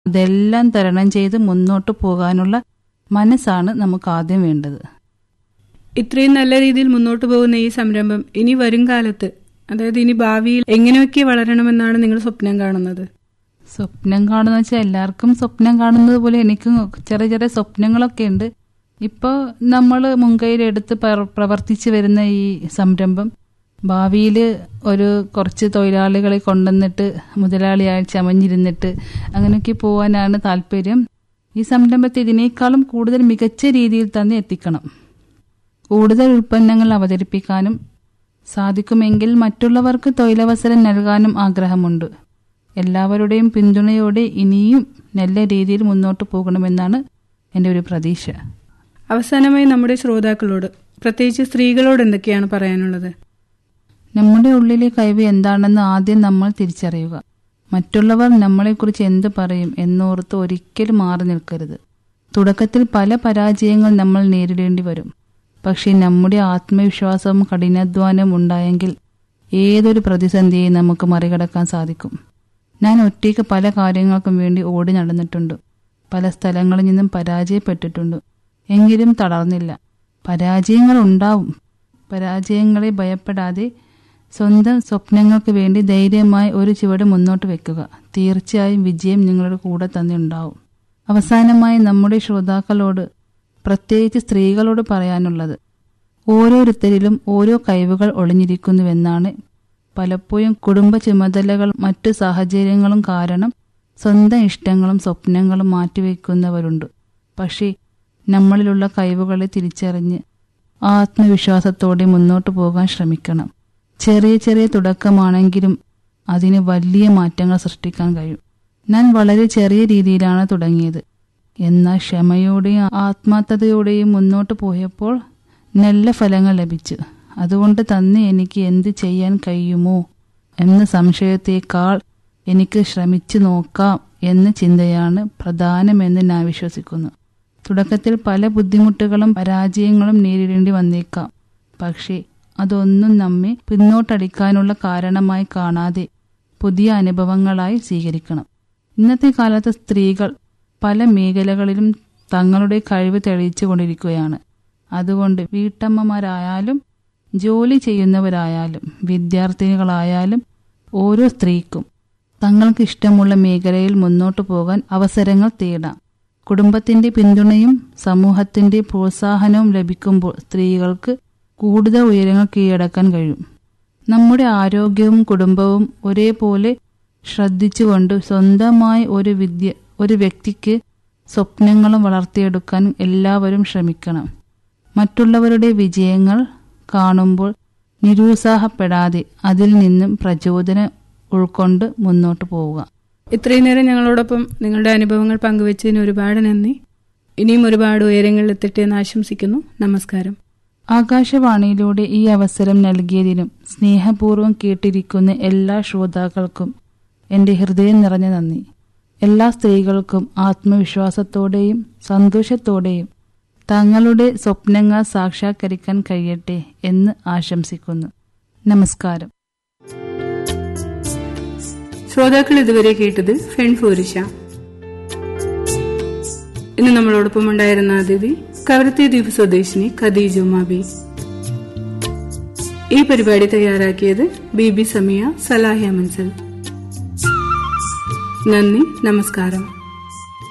അതെല്ലാം തരണം ചെയ്ത് മുന്നോട്ട് പോകാനുള്ള മനസ്സാണ് നമുക്ക് ആദ്യം വേണ്ടത് ഇത്രയും നല്ല രീതിയിൽ മുന്നോട്ട് പോകുന്ന ഈ സംരംഭം ഇനി വരും കാലത്ത് അതായത് ഇനി ഭാവിയിൽ എങ്ങനെയൊക്കെ വളരണമെന്നാണ് നിങ്ങൾ സ്വപ്നം കാണുന്നത് സ്വപ്നം കാണുന്ന വെച്ചാൽ എല്ലാവർക്കും സ്വപ്നം കാണുന്നത് പോലെ എനിക്കും ചെറിയ ചെറിയ സ്വപ്നങ്ങളൊക്കെ ഉണ്ട് ഇപ്പോൾ നമ്മൾ മുൻകൈയിലെടുത്ത് പ്ര- പ്രവർത്തിച്ചു വരുന്ന ഈ സംരംഭം ഭാവിയിൽ ഒരു കുറച്ച് തൊഴിലാളികളെ കൊണ്ടുവന്നിട്ട് മുതലാളിയായി ചമഞ്ഞിരുന്നിട്ട് അങ്ങനെയൊക്കെ പോകാനാണ് താല്പര്യം ഈ സംരംഭത്തെ ഇതിനേക്കാളും കൂടുതൽ മികച്ച രീതിയിൽ തന്നെ എത്തിക്കണം കൂടുതൽ ഉൽപ്പന്നങ്ങൾ അവതരിപ്പിക്കാനും സാധിക്കുമെങ്കിൽ മറ്റുള്ളവർക്ക് തൊഴിലവസരം നൽകാനും ആഗ്രഹമുണ്ട് എല്ലാവരുടെയും പിന്തുണയോടെ ഇനിയും നല്ല രീതിയിൽ മുന്നോട്ട് പോകണമെന്നാണ് എൻ്റെ ഒരു പ്രതീക്ഷ അവസാനമായി നമ്മുടെ ശ്രോതാക്കളോട് പ്രത്യേകിച്ച് സ്ത്രീകളോട് എന്തൊക്കെയാണ് പറയാനുള്ളത് നമ്മുടെ ഉള്ളിലെ കഴിവ് എന്താണെന്ന് ആദ്യം നമ്മൾ തിരിച്ചറിയുക മറ്റുള്ളവർ നമ്മളെക്കുറിച്ച് എന്ത് പറയും എന്നോർത്ത് ഒരിക്കലും മാറി നിൽക്കരുത് തുടക്കത്തിൽ പല പരാജയങ്ങൾ നമ്മൾ നേരിടേണ്ടി വരും പക്ഷേ നമ്മുടെ ആത്മവിശ്വാസവും കഠിനാധ്വാനവും ഉണ്ടായെങ്കിൽ ഏതൊരു പ്രതിസന്ധിയെയും നമുക്ക് മറികടക്കാൻ സാധിക്കും ഞാൻ ഒറ്റയ്ക്ക് പല കാര്യങ്ങൾക്കും വേണ്ടി ഓടി നടന്നിട്ടുണ്ട് പല സ്ഥലങ്ങളിൽ നിന്നും പരാജയപ്പെട്ടിട്ടുണ്ട് എങ്കിലും തളർന്നില്ല പരാജയങ്ങൾ ഉണ്ടാവും പരാജയങ്ങളെ ഭയപ്പെടാതെ സ്വന്തം സ്വപ്നങ്ങൾക്ക് വേണ്ടി ധൈര്യമായി ഒരു ചുവട് മുന്നോട്ട് വെക്കുക തീർച്ചയായും വിജയം നിങ്ങളുടെ കൂടെ തന്നെ ഉണ്ടാവും അവസാനമായി നമ്മുടെ ശ്രോതാക്കളോട് പ്രത്യേകിച്ച് സ്ത്രീകളോട് പറയാനുള്ളത് ഓരോരുത്തരിലും ഓരോ കഴിവുകൾ ഒളിഞ്ഞിരിക്കുന്നുവെന്നാണ് പലപ്പോഴും കുടുംബ ചുമതലകൾ മറ്റു സാഹചര്യങ്ങളും കാരണം സ്വന്തം ഇഷ്ടങ്ങളും സ്വപ്നങ്ങളും മാറ്റിവെക്കുന്നവരുണ്ട് പക്ഷേ നമ്മളിലുള്ള കഴിവുകളെ തിരിച്ചറിഞ്ഞ് ആത്മവിശ്വാസത്തോടെ മുന്നോട്ട് പോകാൻ ശ്രമിക്കണം ചെറിയ ചെറിയ തുടക്കമാണെങ്കിലും അതിന് വലിയ മാറ്റങ്ങൾ സൃഷ്ടിക്കാൻ കഴിയും ഞാൻ വളരെ ചെറിയ രീതിയിലാണ് തുടങ്ങിയത് എന്നാൽ ക്ഷമയോടെയും ആത്മാർത്ഥതയോടെയും മുന്നോട്ട് പോയപ്പോൾ നല്ല ഫലങ്ങൾ ലഭിച്ചു അതുകൊണ്ട് തന്നെ എനിക്ക് എന്ത് ചെയ്യാൻ കഴിയുമോ എന്ന സംശയത്തേക്കാൾ എനിക്ക് ശ്രമിച്ചു നോക്കാം എന്ന ചിന്തയാണ് പ്രധാനമെന്ന് ഞാൻ വിശ്വസിക്കുന്നു തുടക്കത്തിൽ പല ബുദ്ധിമുട്ടുകളും പരാജയങ്ങളും നേരിടേണ്ടി വന്നേക്കാം പക്ഷേ അതൊന്നും നമ്മെ പിന്നോട്ടടിക്കാനുള്ള കാരണമായി കാണാതെ പുതിയ അനുഭവങ്ങളായി സ്വീകരിക്കണം ഇന്നത്തെ കാലത്ത് സ്ത്രീകൾ പല മേഖലകളിലും തങ്ങളുടെ കഴിവ് തെളിയിച്ചു കൊണ്ടിരിക്കുകയാണ് അതുകൊണ്ട് വീട്ടമ്മമാരായാലും ജോലി ചെയ്യുന്നവരായാലും വിദ്യാർത്ഥിനികളായാലും ഓരോ സ്ത്രീക്കും തങ്ങൾക്ക് ഇഷ്ടമുള്ള മേഖലയിൽ മുന്നോട്ടു പോകാൻ അവസരങ്ങൾ തേടാം കുടുംബത്തിന്റെ പിന്തുണയും സമൂഹത്തിന്റെ പ്രോത്സാഹനവും ലഭിക്കുമ്പോൾ സ്ത്രീകൾക്ക് കൂടുതൽ ഉയരങ്ങൾ കീഴടക്കാൻ കഴിയും നമ്മുടെ ആരോഗ്യവും കുടുംബവും ഒരേപോലെ ശ്രദ്ധിച്ചുകൊണ്ട് സ്വന്തമായി ഒരു വിദ്യ ഒരു വ്യക്തിക്ക് സ്വപ്നങ്ങളും വളർത്തിയെടുക്കാൻ എല്ലാവരും ശ്രമിക്കണം മറ്റുള്ളവരുടെ വിജയങ്ങൾ കാണുമ്പോൾ നിരുത്സാഹപ്പെടാതെ അതിൽ നിന്നും പ്രചോദനം ഉൾക്കൊണ്ട് മുന്നോട്ട് പോവുക ഇത്രയും നേരം ഞങ്ങളോടൊപ്പം നിങ്ങളുടെ അനുഭവങ്ങൾ പങ്കുവച്ചതിന് ഒരുപാട് നന്ദി ഇനിയും ഒരുപാട് ഉയരങ്ങളിൽ എത്തട്ടെ എന്ന് ആശംസിക്കുന്നു നമസ്കാരം ആകാശവാണിയിലൂടെ ഈ അവസരം നൽകിയതിനും സ്നേഹപൂർവ്വം കേട്ടിരിക്കുന്ന എല്ലാ ശ്രോതാക്കൾക്കും എന്റെ ഹൃദയം നിറഞ്ഞ നന്ദി എല്ലാ സ്ത്രീകൾക്കും ആത്മവിശ്വാസത്തോടെയും സന്തോഷത്തോടെയും തങ്ങളുടെ സ്വപ്നങ്ങൾ സാക്ഷാത്കരിക്കാൻ കഴിയട്ടെ എന്ന് ആശംസിക്കുന്നു നമസ്കാരം ശ്രോതാക്കൾ ഇതുവരെ കേട്ടത് ഫെൺഫൂരിശ ഇന്ന് നമ്മളോടൊപ്പം ഉണ്ടായിരുന്ന അതിഥി കവരത്തെ ദ്വീപ് സ്വദേശിനി ഖദീജ മാബി ഈ പരിപാടി തയ്യാറാക്കിയത് ബി ബി സമിയ സലാഹിയ മൻസൽ നന്ദി നമസ്കാരം